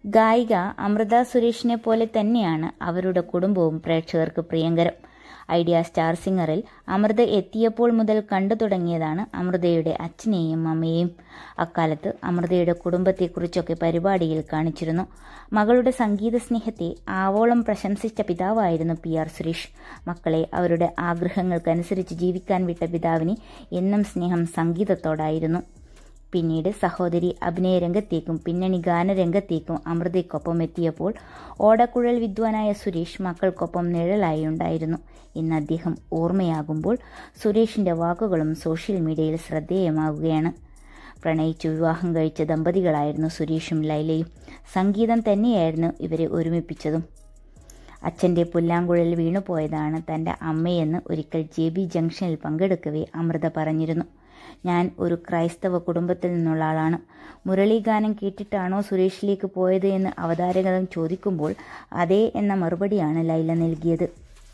ഗായിക അമൃത സുരേഷിനെ പോലെ തന്നെയാണ് അവരുടെ കുടുംബവും പ്രേക്ഷകർക്ക് പ്രിയങ്കരം ഐഡിയ സ്റ്റാർ സിംഗറിൽ അമൃത എത്തിയപ്പോൾ മുതൽ കണ്ടു തുടങ്ങിയതാണ് അമൃതയുടെ അച്ഛനെയും അമ്മയെയും അക്കാലത്ത് അമൃതയുടെ കുടുംബത്തെക്കുറിച്ചൊക്കെ പരിപാടിയിൽ കാണിച്ചിരുന്നു മകളുടെ സംഗീത സ്നേഹത്തെ ആവോളം പ്രശംസിച്ച പിതാവായിരുന്നു പി ആർ സുരേഷ് മക്കളെ അവരുടെ ആഗ്രഹങ്ങൾക്കനുസരിച്ച് ജീവിക്കാൻ വിട്ട പിതാവിന് എന്നും സ്നേഹം സംഗീതത്തോടായിരുന്നു പിന്നീട് സഹോദരി അഭിനയ രംഗത്തേക്കും പിന്നണി ഗാനരംഗത്തേക്കും അമൃതയ്ക്കൊപ്പം എത്തിയപ്പോൾ ഓടക്കുഴൽ വിദ്വാനായ സുരേഷ് മക്കൾക്കൊപ്പം നിഴലായി ഉണ്ടായിരുന്നു ഇന്ന് അദ്ദേഹം ഓർമ്മയാകുമ്പോൾ സുരേഷിന്റെ വാക്കുകളും സോഷ്യൽ മീഡിയയിൽ ശ്രദ്ധേയമാകുകയാണ് പ്രണയിച്ചു വിവാഹം കഴിച്ച ദമ്പതികളായിരുന്നു സുരേഷും ലൈലയും സംഗീതം തന്നെയായിരുന്നു ഇവരെ ഒരുമിപ്പിച്ചതും അച്ഛൻ്റെ പുല്ലാങ്കുഴൽ വീണുപോയതാണ് തൻ്റെ അമ്മയെന്ന് ഒരിക്കൽ ജെ ബി ജംഗ്ഷനിൽ പങ്കെടുക്കവേ അമൃത പറഞ്ഞിരുന്നു ഞാൻ ഒരു ക്രൈസ്തവ കുടുംബത്തിൽ നിന്നുള്ള ആളാണ് മുരളീഗാനം കേട്ടിട്ടാണോ സുരേഷിലേക്ക് പോയത് എന്ന് അവതാരകൻ ചോദിക്കുമ്പോൾ അതെ എന്ന മറുപടിയാണ് ലൈല നൽകിയത്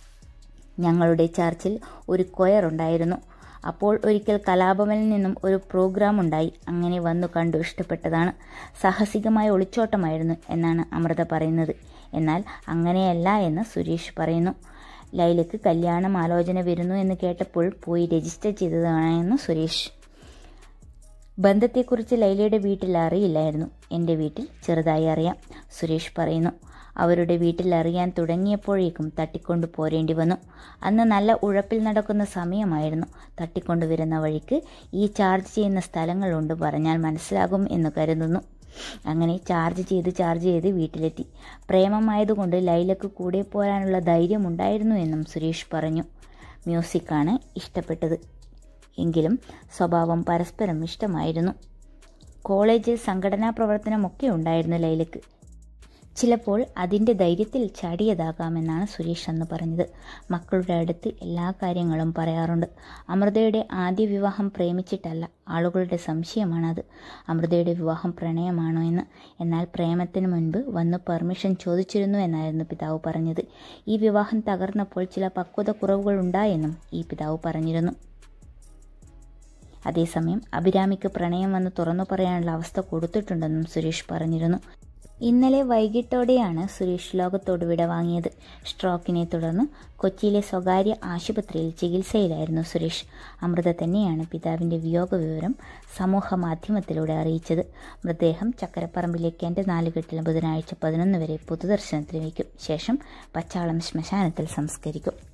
ഞങ്ങളുടെ ചർച്ചിൽ ഒരു കൊയർ ഉണ്ടായിരുന്നു അപ്പോൾ ഒരിക്കൽ കലാഭവനിൽ നിന്നും ഒരു പ്രോഗ്രാം ഉണ്ടായി അങ്ങനെ വന്നു കണ്ടു ഇഷ്ടപ്പെട്ടതാണ് സാഹസികമായ ഒളിച്ചോട്ടമായിരുന്നു എന്നാണ് അമൃത പറയുന്നത് എന്നാൽ അങ്ങനെയല്ല എന്ന് സുരേഷ് പറയുന്നു ലൈലയ്ക്ക് കല്യാണം ആലോചന വരുന്നു എന്ന് കേട്ടപ്പോൾ പോയി രജിസ്റ്റർ ചെയ്തതാണെന്ന് സുരേഷ് ബന്ധത്തെക്കുറിച്ച് ലൈലയുടെ വീട്ടിൽ അറിയില്ലായിരുന്നു എൻ്റെ വീട്ടിൽ ചെറുതായി അറിയാം സുരേഷ് പറയുന്നു അവരുടെ വീട്ടിൽ അറിയാൻ തുടങ്ങിയപ്പോഴേക്കും തട്ടിക്കൊണ്ടു പോരേണ്ടി വന്നു അന്ന് നല്ല ഉഴപ്പിൽ നടക്കുന്ന സമയമായിരുന്നു തട്ടിക്കൊണ്ടുവരുന്ന വഴിക്ക് ഈ ചാർജ് ചെയ്യുന്ന സ്ഥലങ്ങളുണ്ട് പറഞ്ഞാൽ മനസ്സിലാകും എന്ന് കരുതുന്നു അങ്ങനെ ചാർജ് ചെയ്ത് ചാർജ് ചെയ്ത് വീട്ടിലെത്തി പ്രേമമായതുകൊണ്ട് ലൈലക്ക് കൂടെ പോരാനുള്ള ധൈര്യമുണ്ടായിരുന്നു എന്നും സുരേഷ് പറഞ്ഞു മ്യൂസിക്കാണ് ഇഷ്ടപ്പെട്ടത് എങ്കിലും സ്വഭാവം പരസ്പരം ഇഷ്ടമായിരുന്നു കോളേജിൽ സംഘടനാ പ്രവർത്തനമൊക്കെ ഉണ്ടായിരുന്നു ലൈലക്ക് ചിലപ്പോൾ അതിൻ്റെ ധൈര്യത്തിൽ ചാടിയതാകാമെന്നാണ് സുരേഷ് അന്ന് പറഞ്ഞത് മക്കളുടെ അടുത്ത് എല്ലാ കാര്യങ്ങളും പറയാറുണ്ട് അമൃതയുടെ ആദ്യ വിവാഹം പ്രേമിച്ചിട്ടല്ല ആളുകളുടെ സംശയമാണത് അമൃതയുടെ വിവാഹം പ്രണയമാണോ എന്ന് എന്നാൽ പ്രേമത്തിന് മുൻപ് വന്ന് പെർമിഷൻ ചോദിച്ചിരുന്നു എന്നായിരുന്നു പിതാവ് പറഞ്ഞത് ഈ വിവാഹം തകർന്നപ്പോൾ ചില പക്വത കുറവുകൾ ഉണ്ടായെന്നും ഈ പിതാവ് പറഞ്ഞിരുന്നു അതേസമയം അഭിരാമിക്ക് പ്രണയം വന്ന് തുറന്നു പറയാനുള്ള അവസ്ഥ കൊടുത്തിട്ടുണ്ടെന്നും സുരേഷ് പറഞ്ഞിരുന്നു ഇന്നലെ വൈകിട്ടോടെയാണ് സുരേഷ് ലോകത്തോട് വിട വാങ്ങിയത് സ്ട്രോക്കിനെ തുടർന്ന് കൊച്ചിയിലെ സ്വകാര്യ ആശുപത്രിയിൽ ചികിത്സയിലായിരുന്നു സുരേഷ് അമൃത തന്നെയാണ് പിതാവിൻ്റെ വിയോഗ വിവരം സമൂഹ മാധ്യമത്തിലൂടെ അറിയിച്ചത് മൃതദേഹം ചക്കരപ്പറമ്പിലെ കെൻ്റെ നാലുകെട്ടിൽ ബുധനാഴ്ച പതിനൊന്ന് വരെ പൊതുദർശനത്തിന് വയ്ക്കും ശേഷം പച്ചാളം ശ്മശാനത്തിൽ സംസ്കരിക്കും